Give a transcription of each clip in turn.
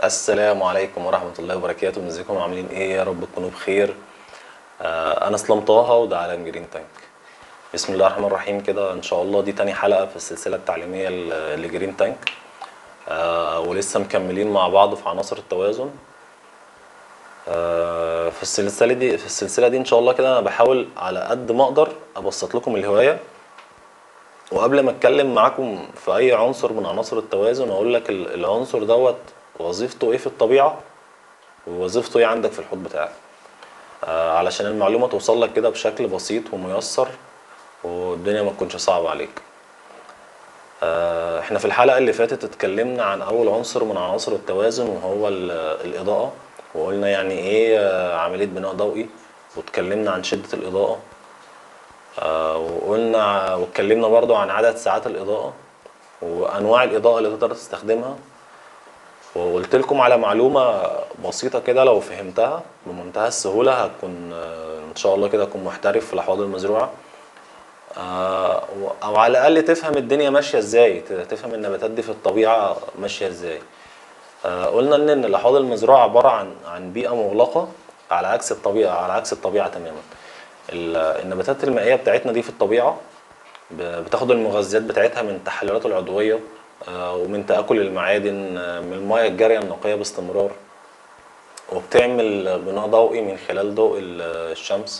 السلام عليكم ورحمة الله وبركاته ازيكم عاملين ايه يا رب تكونوا بخير آه انا اسلام طه وده عالم جرين تانك بسم الله الرحمن الرحيم كده ان شاء الله دي تاني حلقة في السلسلة التعليمية ل- لجرين تانك آه ولسه مكملين مع بعض في عناصر التوازن آه في السلسلة دي في السلسلة دي ان شاء الله كده انا بحاول على قد ما اقدر ابسط لكم الهواية وقبل ما اتكلم معاكم في اي عنصر من عناصر التوازن اقول لك ال- العنصر دوت وظيفته ايه في الطبيعه ووظيفته ايه عندك في الحوض بتاعك آه علشان المعلومه توصل لك كده بشكل بسيط وميسر والدنيا ما تكونش صعبه عليك آه احنا في الحلقه اللي فاتت اتكلمنا عن اول عنصر من عناصر التوازن وهو ال- الاضاءه وقلنا يعني ايه آه، عمليه بناء ضوئي واتكلمنا عن شده الاضاءه آه، وقلنا واتكلمنا برضو عن عدد ساعات الإضاءة وأنواع الإضاءة اللي تقدر تستخدمها وقلت لكم على معلومة بسيطة كده لو فهمتها بمنتهى السهولة هتكون آه، إن شاء الله كده تكون محترف في الأحواض المزروعة آه، و- أو على الأقل تفهم الدنيا ماشية إزاي ت- تفهم النباتات دي في الطبيعة ماشية إزاي آه، قلنا إن إن الأحواض المزروعة عبارة عن عن بيئة مغلقة على عكس الطبيعة على عكس الطبيعة تماما ال- النباتات المائية بتاعتنا دي في الطبيعة ب- بتاخد المغذيات بتاعتها من التحليلات العضوية آه، ومن تآكل المعادن آه، من المياه الجارية النقية باستمرار وبتعمل بناء ضوئي من خلال ضوء ال- الشمس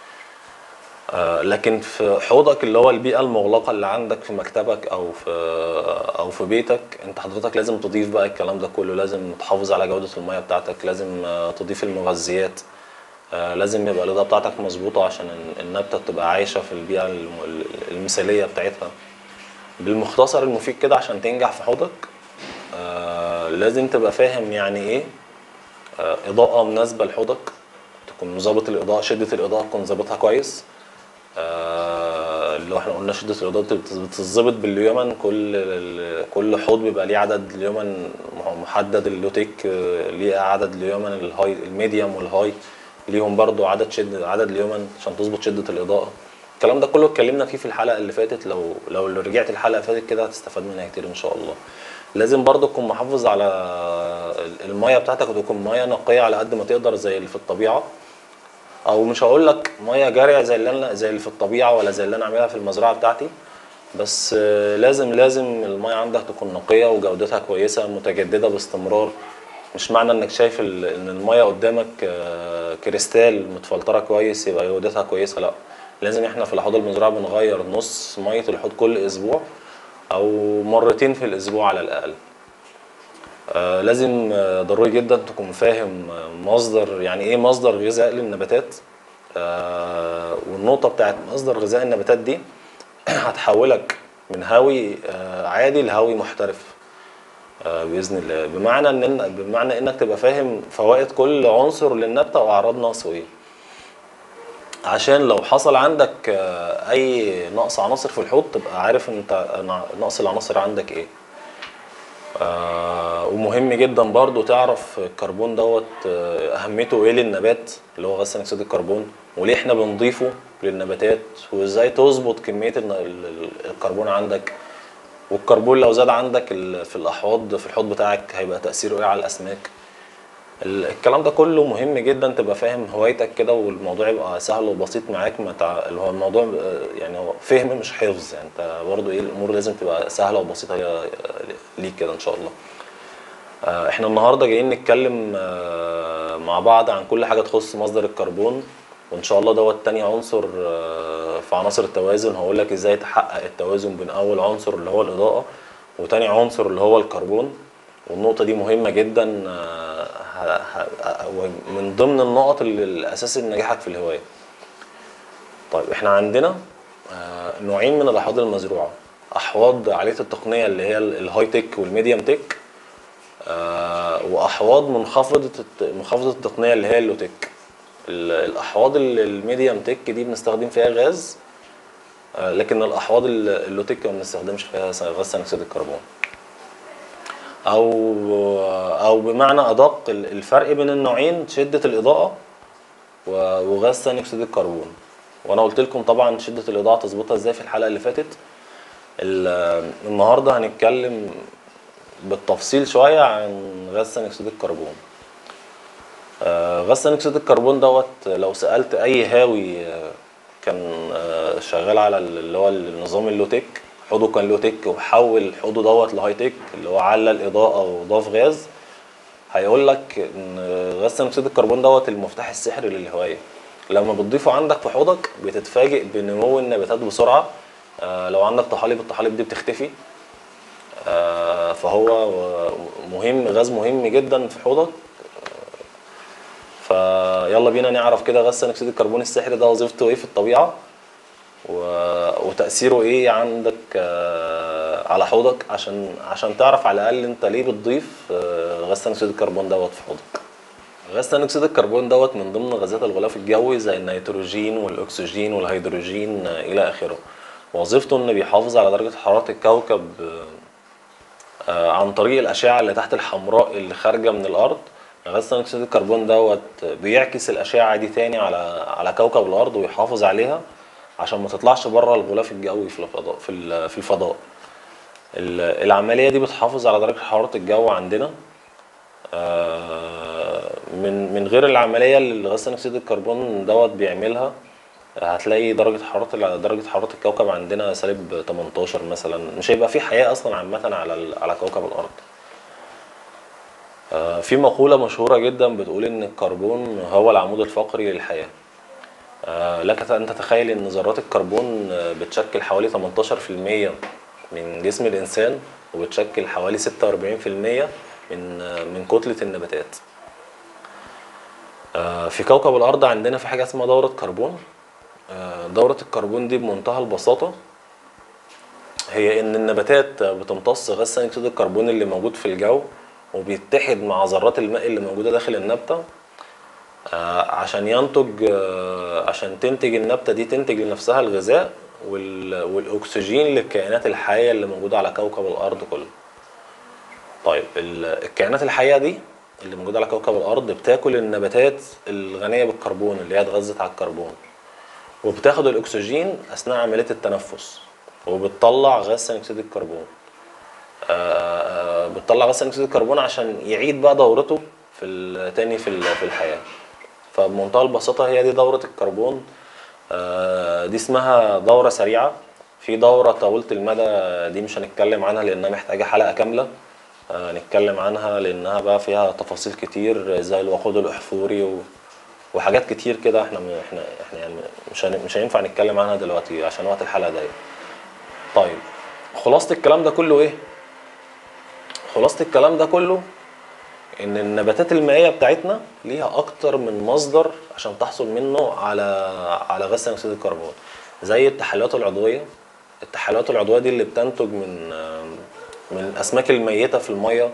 آه، لكن في حوضك اللي هو البيئة المغلقة اللي عندك في مكتبك أو في أو في بيتك أنت حضرتك لازم تضيف بقى الكلام ده كله لازم تحافظ على جودة المياه بتاعتك لازم آه، تضيف المغذيات آه، لازم يبقى الإضاءة بتاعتك مظبوطة عشان ال- النبتة تبقى عايشة في البيئة الم- المثالية بتاعتها بالمختصر المفيد كده عشان تنجح في حوضك آه، لازم تبقى فاهم يعني إيه آه، إضاءة مناسبة لحوضك تكون مظبط الإضاءة شدة الإضاءة تكون ظابطها كويس آه، اللي هو احنا قلنا شدة الإضاءة بتت- بتتظبط باليومن كل ال- كل حوض بيبقى ليه عدد اليومن محدد اللوتيك آه، ليه عدد اليومن الهاي الميديوم والهاي ليهم برضو عدد شد عدد اليومن عشان تظبط شدة الإضاءة الكلام ده كله اتكلمنا فيه في الحلقة اللي فاتت لو لو اللي رجعت الحلقة اللي فاتت كده هتستفاد منها كتير إن شاء الله لازم برضو تكون محافظ على المية بتاعتك وتكون مية نقية على قد ما تقدر زي اللي في الطبيعة او مش هقول لك ميه جاريه زي اللي انا زي اللي في الطبيعه ولا زي اللي انا عاملها في المزرعه بتاعتي بس آه، لازم لازم الميه عندك تكون نقيه وجودتها كويسه متجدده باستمرار مش معنى انك شايف ال- ان الميه قدامك آه، كريستال متفلتره كويس يبقى جودتها كويسه لا لازم احنا في الحوض المزرعه بنغير نص ميه الحوض كل اسبوع او مرتين في الاسبوع على الاقل آه، لازم آه، ضروري جدا تكون فاهم آه، مصدر يعني ايه مصدر غذاء للنباتات آه، والنقطة بتاعت مصدر غذاء النباتات دي هتحولك من هاوي آه، عادي لهاوي محترف آه، بإذن الله بمعنى ان إن- بمعنى انك تبقى فاهم فوائد كل عنصر للنبتة واعراض نقصه ايه عشان لو حصل عندك آه، اي نقص عناصر في الحوض تبقى عارف انت نقص العناصر عندك ايه آه ومهم جدا برضو تعرف الكربون دوت آه، اهميته ايه للنبات اللي هو غاز ثاني اكسيد الكربون وليه احنا بنضيفه للنباتات وازاي تظبط كميه الن- ال- ال- الكربون عندك والكربون لو زاد عندك ال- في الاحواض في الحوض بتاعك هيبقى تاثيره ايه على الاسماك ال- الكلام ده كله مهم جدا تبقى فاهم هوايتك كده والموضوع يبقى سهل وبسيط معاك ما تع... اللي هو الموضوع آه، يعني هو فهم مش حفظ يعني انت برضه ايه الامور لازم تبقى سهله وبسيطه آه، ليك كده ان شاء الله آه، احنا النهارده جايين نتكلم آه، مع بعض عن كل حاجه تخص مصدر الكربون وان شاء الله دوت تاني عنصر آه، في عناصر التوازن هقول لك ازاي تحقق التوازن بين اول عنصر اللي هو الاضاءه وتاني عنصر اللي هو الكربون والنقطه دي مهمه جدا آه، ه- ه- من ضمن النقط اللي الاساس نجاحك في الهوايه طيب احنا عندنا آه، نوعين من الاحواض المزروعه احواض عاليه التقنيه اللي هي ال- الهاي تك والميديوم تك آه، واحواض منخفضه الت- منخفضه التقنيه اللي هي اللوتك ال- الاحواض ال- الميديوم تك دي بنستخدم فيها غاز آه، لكن الاحواض ال- اللوتك ما بنستخدمش فيها س- غاز ثاني اكسيد الكربون او او بمعنى ادق ال- الفرق بين النوعين شده الاضاءه و- وغاز ثاني اكسيد الكربون وانا قلت لكم طبعا شده الاضاءه تظبطها ازاي في الحلقه اللي فاتت ال- النهارده هنتكلم بالتفصيل شويه عن غاز ثاني اكسيد الكربون آه، غاز ثاني اكسيد الكربون دوت لو سالت اي هاوي آه، كان آه، شغال على اللي هو النظام اللوتيك حوضه كان لوتيك وحول حوضه دوت لهاي تك اللي هو على الاضاءه وضاف غاز هيقول لك ان غاز ثاني اكسيد الكربون دوت المفتاح السحري للهوايه لما بتضيفه عندك في حوضك بتتفاجئ بنمو النباتات بسرعه آه، لو عندك طحالب الطحالب دي بتختفي آه، فهو مهم غاز مهم جدا في حوضك فيلا بينا نعرف كده غاز ثاني اكسيد الكربون السحري ده وظيفته ايه في الطبيعه و- وتاثيره ايه عندك آه، على حوضك عشان عشان تعرف على الاقل انت ليه بتضيف آه، غاز ثاني اكسيد الكربون دوت في حوضك غاز ثاني اكسيد الكربون دوت من ضمن غازات الغلاف الجوي زي النيتروجين والاكسجين والهيدروجين آه، الى اخره وظيفته انه بيحافظ على درجه حراره الكوكب آه، آه، عن طريق الأشعة اللي تحت الحمراء اللي خارجة من الأرض غاز ثاني أكسيد الكربون دوت بيعكس الأشعة دي تاني على على كوكب الأرض ويحافظ عليها عشان ما تطلعش بره الغلاف الجوي في الفضاء في ال- في الفضاء ال- العملية دي بتحافظ على درجة حرارة الجو عندنا آه، من من غير العملية اللي غاز ثاني أكسيد الكربون دوت بيعملها هتلاقي درجة حرارة درجة حرارة الكوكب عندنا سالب 18 مثلا مش هيبقى في حياة أصلا عامة على ال- على كوكب الأرض. آه، في مقولة مشهورة جدا بتقول إن الكربون هو العمود الفقري للحياة. آه، لك أن تتخيل إن ذرات الكربون آه، بتشكل حوالي 18% من جسم الإنسان وبتشكل حوالي 46% من آه، من كتلة النباتات. آه، في كوكب الأرض عندنا في حاجة اسمها دورة كربون آه، دورة الكربون دي بمنتهى البساطة هي إن النباتات بتمتص غاز ثاني أكسيد الكربون اللي موجود في الجو وبيتحد مع ذرات الماء اللي موجودة داخل النبتة آه، عشان ينتج آه، عشان تنتج النبتة دي تنتج لنفسها الغذاء وال- والأكسجين للكائنات الحية اللي موجودة على كوكب الأرض كله. طيب ال- الكائنات الحية دي اللي موجودة على كوكب الأرض بتاكل النباتات الغنية بالكربون اللي هي اتغذت على الكربون. وبتاخد الاكسجين اثناء عمليه التنفس وبتطلع غاز ثاني اكسيد الكربون آه، آه، بتطلع غاز ثاني اكسيد الكربون عشان يعيد بقى دورته في ال- تاني في ال- في الحياه فبمنتهى البساطه هي دي دوره الكربون آه، دي اسمها دوره سريعه في دوره طويله المدى دي مش هنتكلم عنها لانها محتاجه حلقه كامله آه، نتكلم عنها لانها بقى فيها تفاصيل كتير زي الوقود الاحفوري و... وحاجات كتير كده احنا م- احنا احنا يعني مش هن- مش هينفع نتكلم عنها دلوقتي عشان وقت الحلقه ضيق. طيب خلاصه الكلام ده كله ايه؟ خلاصه الكلام ده كله ان النباتات المائيه بتاعتنا ليها اكتر من مصدر عشان تحصل منه على على غاز ثاني اكسيد الكربون زي التحليلات العضويه التحليلات العضويه دي اللي بتنتج من من الاسماك الميته في الميه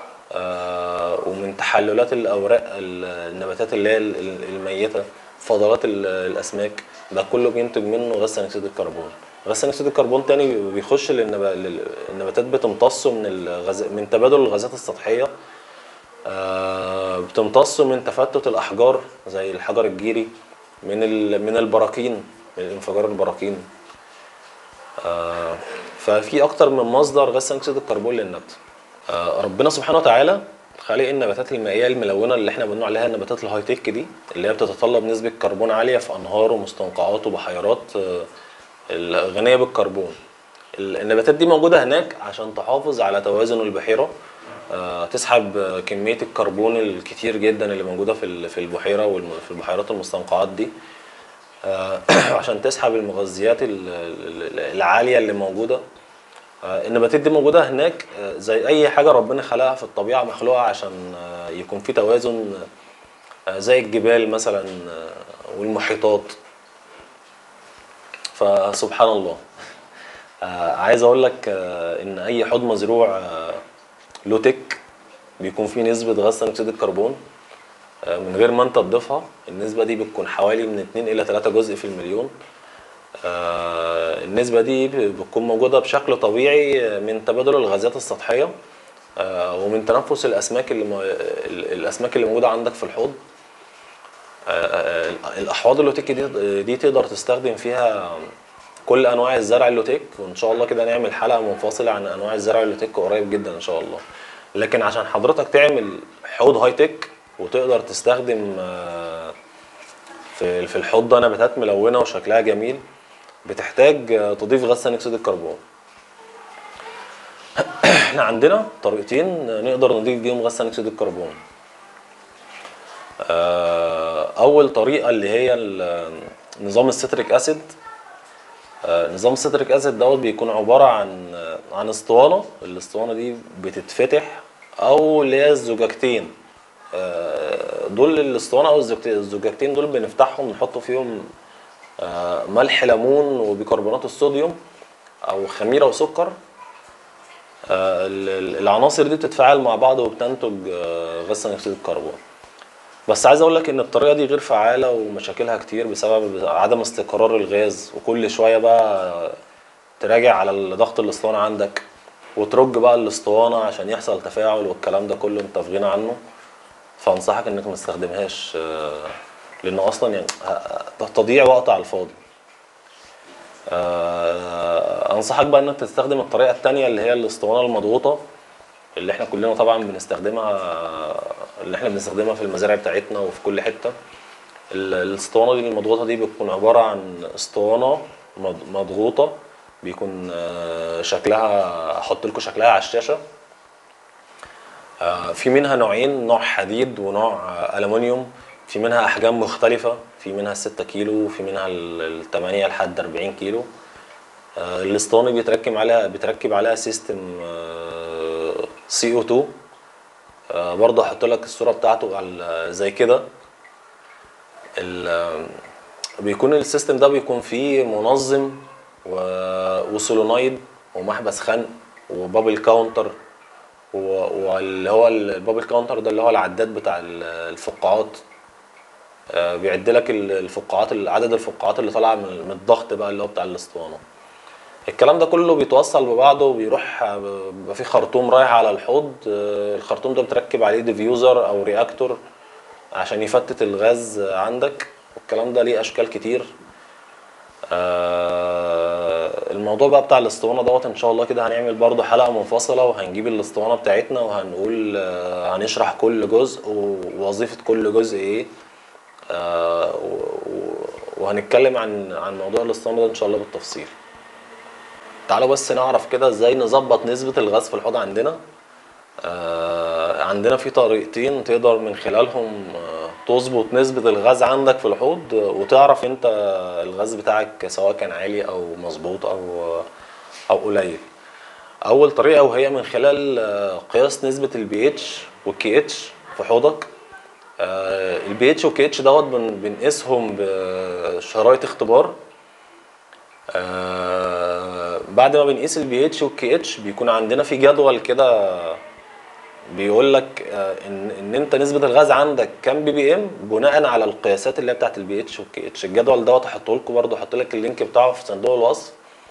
آه، ومن تحللات الاوراق ال- النباتات اللي هي ال- ال- الميته فضلات ال- الاسماك ده كله بينتج منه غاز ثاني اكسيد الكربون غاز ثاني اكسيد الكربون تاني بيخش للنب- لل- النباتات بتمتصه من الغاز من تبادل الغازات السطحيه آه، بتمتصه من تفتت الاحجار زي الحجر الجيري من ال- من البراكين من انفجار البراكين آه، ففي اكتر من مصدر غاز ثاني اكسيد الكربون للنبته آه، ربنا سبحانه وتعالى خالق النباتات المائيه الملونه اللي احنا بنقول عليها النباتات الهاي تك دي اللي هي بتتطلب نسبه كربون عاليه في انهار ومستنقعات وبحيرات آه، الغنيه بالكربون ال- النباتات دي موجوده هناك عشان تحافظ على توازن البحيره آه، تسحب آه، كميه الكربون الكتير جدا اللي موجوده في ال- في البحيره وفي البحيرات المستنقعات دي آه، عشان تسحب المغذيات ال- ال- العاليه اللي موجوده آه، النباتات دي موجوده هناك آه، زي اي حاجه ربنا خلقها في الطبيعه مخلوقه عشان آه، يكون في توازن آه، زي الجبال مثلا آه، والمحيطات فسبحان الله آه، عايز اقول لك آه، ان اي حوض مزروع آه، لو تك بيكون فيه نسبه غاز ثاني اكسيد الكربون آه، من غير ما انت تضيفها النسبه دي بتكون حوالي من 2 الى 3 جزء في المليون آه، النسبة دي بتكون موجودة بشكل طبيعي من تبادل الغازات السطحية آه، ومن تنفس الأسماك اللي مو- ال- الأسماك اللي موجودة عندك في الحوض آه، آه، الأحواض اللوتيكي دي دي تقدر تستخدم فيها كل انواع الزرع اللوتيك وان شاء الله كده نعمل حلقه منفصله عن انواع الزرع اللوتيك قريب جدا ان شاء الله لكن عشان حضرتك تعمل حوض هاي تك وتقدر تستخدم آه، في في الحوض ده نباتات ملونه وشكلها جميل بتحتاج آه، تضيف غاز ثاني اكسيد الكربون احنا عندنا طريقتين نقدر نضيف بيهم غاز ثاني اكسيد الكربون آه، اول طريقه اللي هي ال- نظام الستريك اسيد آه، نظام الستريك اسيد دوت بيكون عباره عن عن اسطوانه الاسطوانه دي بتتفتح او اللي هي الزجاجتين آه، دول الاسطوانه او الزجاجتين الزجاجتين دول بنفتحهم نحط فيهم آه، ملح ليمون وبيكربونات الصوديوم او خميره وسكر آه، ال- ال- العناصر دي بتتفاعل مع بعض وبتنتج آه، غاز ثاني اكسيد الكربون بس عايز اقول لك ان الطريقه دي غير فعاله ومشاكلها كتير بسبب عدم استقرار الغاز وكل شويه بقى تراجع على ضغط الاسطوانه عندك وترج بقى الاسطوانه عشان يحصل تفاعل والكلام ده كله انت في غنى عنه فانصحك انك ما تستخدمهاش آه، لانه اصلا يعني ه- تضييع وقت على الفاضي آه، انصحك بقى انك تستخدم الطريقه التانية اللي هي الاسطوانه المضغوطه اللي احنا كلنا طبعا بنستخدمها اللي احنا بنستخدمها في المزارع بتاعتنا وفي كل حته ال- الاسطوانه دي المضغوطه دي بتكون عباره عن اسطوانه مض- مضغوطه بيكون آه، شكلها احط لكم شكلها على الشاشه آه، في منها نوعين نوع حديد ونوع آه، ألمونيوم في منها أحجام مختلفة في منها 6 كيلو وفي منها ال 8 لحد 40 كيلو آه، الاسطوانة بيتركب عليها بيتركب عليها سيستم سي او 2 برضه هحط لك الصورة بتاعته على زي كده ال- آه، بيكون السيستم ده بيكون فيه منظم و- وسولونايد ومحبس خنق وبابل كاونتر و- واللي هو البابل كاونتر ده اللي هو العداد بتاع ال- الفقاعات آه، بيعد لك ال- الفقاعات عدد الفقاعات اللي طالعه من من الضغط بقى اللي هو بتاع الاسطوانه الكلام ده كله بيتوصل ببعضه وبيروح آه، بيبقى في خرطوم رايح على الحوض آه، الخرطوم ده بتركب عليه ديفيوزر او رياكتور عشان يفتت الغاز عندك والكلام ده ليه اشكال كتير آه، الموضوع بقى بتاع الاسطوانه دوت ان شاء الله كده هنعمل برضو حلقه منفصله وهنجيب الاسطوانه بتاعتنا وهنقول آه، هنشرح كل جزء ووظيفه كل جزء ايه آه، و- و- وهنتكلم عن عن موضوع الاسطوانه ده ان شاء الله بالتفصيل تعالوا بس نعرف كده ازاي نظبط نسبه الغاز في الحوض عندنا آه، عندنا في طريقتين تقدر من خلالهم آه، تظبط نسبة الغاز عندك في الحوض آه، وتعرف انت الغاز بتاعك سواء كان عالي او مظبوط او او قليل اول طريقة وهي من خلال آه، قياس نسبة البي اتش والكي اتش في حوضك البي اتش والكي اتش دوت بن- بنقيسهم بشرايط اختبار آه، بعد ما بنقيس البي اتش والكي اتش بيكون عندنا في جدول كده بيقول لك آه، ان ان انت نسبه الغاز عندك كام بي بي ام بناء على القياسات اللي هي بتاعت البي اتش والكي اتش الجدول دوت هحطه لكم برضه هحط لك اللينك بتاعه في صندوق الوصف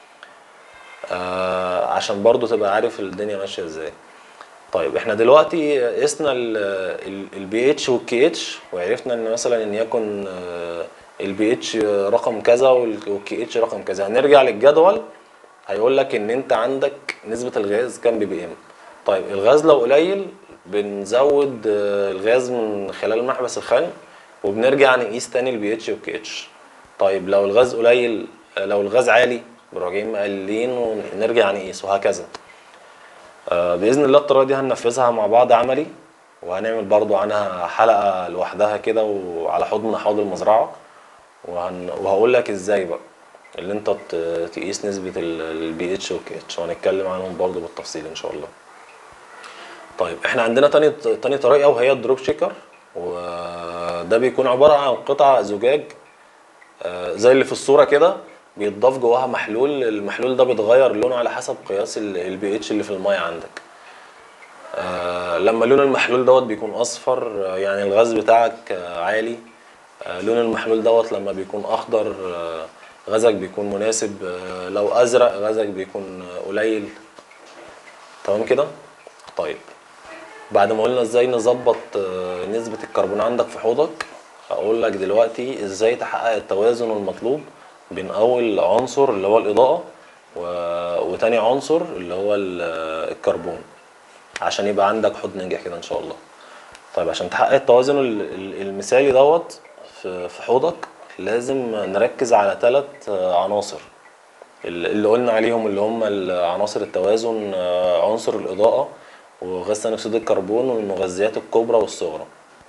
آه، عشان برضه تبقى عارف الدنيا ماشيه ازاي طيب احنا دلوقتي قسنا البي اتش والكي اتش وعرفنا ان مثلا ان يكن البي اتش رقم كذا والكي اتش رقم كذا هنرجع للجدول هيقول لك ان انت عندك نسبه الغاز كام بي بي ام طيب الغاز لو قليل بنزود آه، الغاز من خلال محبس الخنق وبنرجع نقيس تاني البي اتش والكي اتش طيب لو الغاز قليل آه، لو الغاز عالي بنروح جايين مقللين ونرجع نقيس وهكذا آه، باذن الله الطريقه دي هننفذها مع بعض عملي وهنعمل برضو عنها حلقه لوحدها كده وعلى حوض من حوض المزرعه وهن... وهقول لك ازاي بقى اللي انت ت- تقيس نسبه البي اتش والكي اتش وهنتكلم عنهم برضو بالتفصيل ان شاء الله طيب احنا عندنا تاني تاني طريقه وهي الدروب شيكر وده بيكون عباره عن قطع زجاج آه، زي اللي في الصوره كده بيتضاف جواها محلول المحلول ده بيتغير لونه على حسب قياس البي اتش اللي في الميه عندك آه، لما لون المحلول دوت بيكون اصفر آه، يعني الغاز بتاعك آه، عالي آه، لون المحلول دوت لما بيكون اخضر آه، غازك بيكون مناسب آه، لو ازرق غازك بيكون آه، قليل تمام كده طيب بعد ما قلنا ازاي نظبط آه، نسبة الكربون عندك في حوضك هقول لك دلوقتي ازاي تحقق التوازن المطلوب بين اول عنصر اللي هو الاضاءه و... وتاني عنصر اللي هو ال- الكربون عشان يبقى عندك حوض ناجح كده ان شاء الله طيب عشان تحقق التوازن ال- ال- المثالي دوت في في حوضك لازم نركز على ثلاث عناصر ال- اللي قلنا عليهم اللي هم ال- عناصر التوازن آه، عنصر الإضاءة وغاز ثاني أكسيد الكربون والمغذيات الكبرى والصغرى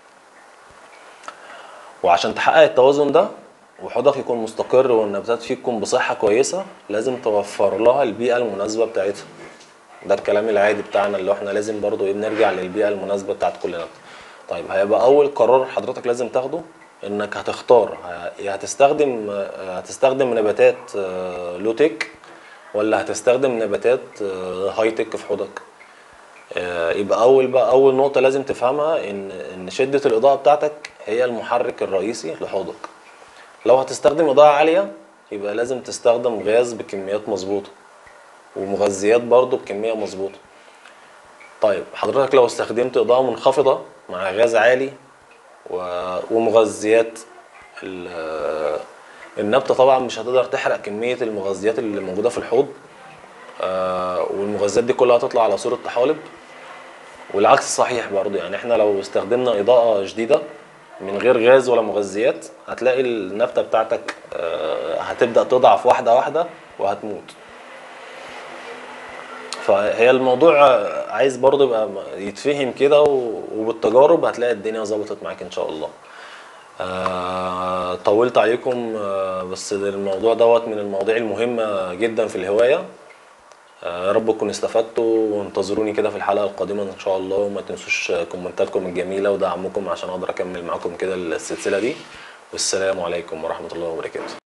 وعشان تحقق التوازن ده وحوضك يكون مستقر والنباتات فيه تكون بصحة كويسة لازم توفر لها البيئة المناسبة بتاعتها ده الكلام العادي بتاعنا اللي هو احنا لازم برضو ايه بنرجع للبيئة المناسبة بتاعت كل نبتة طيب هيبقى أول قرار حضرتك لازم تاخده إنك هتختار ه- يا هتستخدم آه، هتستخدم نباتات آه، لو تك ولا هتستخدم نباتات آه، هاي تك في حوضك آه، يبقى اول بقى اول نقطه لازم تفهمها ان ان شده الاضاءه بتاعتك هي المحرك الرئيسي لحوضك لو هتستخدم اضاءه عاليه يبقى لازم تستخدم غاز بكميات مظبوطه ومغذيات برضو بكميه مظبوطه طيب حضرتك لو استخدمت اضاءه منخفضه مع غاز عالي و- ومغذيات ال- النبته طبعا مش هتقدر تحرق كميه المغذيات اللي موجوده في الحوض آه، والمغذيات دي كلها هتطلع على صورة طحالب والعكس صحيح برضو يعني احنا لو استخدمنا إضاءة شديدة من غير غاز ولا مغذيات هتلاقي النبتة بتاعتك آه، هتبدأ تضعف واحدة واحدة وهتموت فهي الموضوع آه، عايز برضو يبقى م- يتفهم كده و- وبالتجارب هتلاقي الدنيا ظبطت معاك ان شاء الله آه، طولت عليكم آه، بس الموضوع دوت من المواضيع المهمة جدا في الهواية آه، يا رب تكونوا استفدتوا وانتظروني كده في الحلقة القادمة إن شاء الله وما تنسوش كومنتاتكم الجميلة ودعمكم عشان أقدر أكمل معاكم كده السلسلة دي والسلام عليكم ورحمة الله وبركاته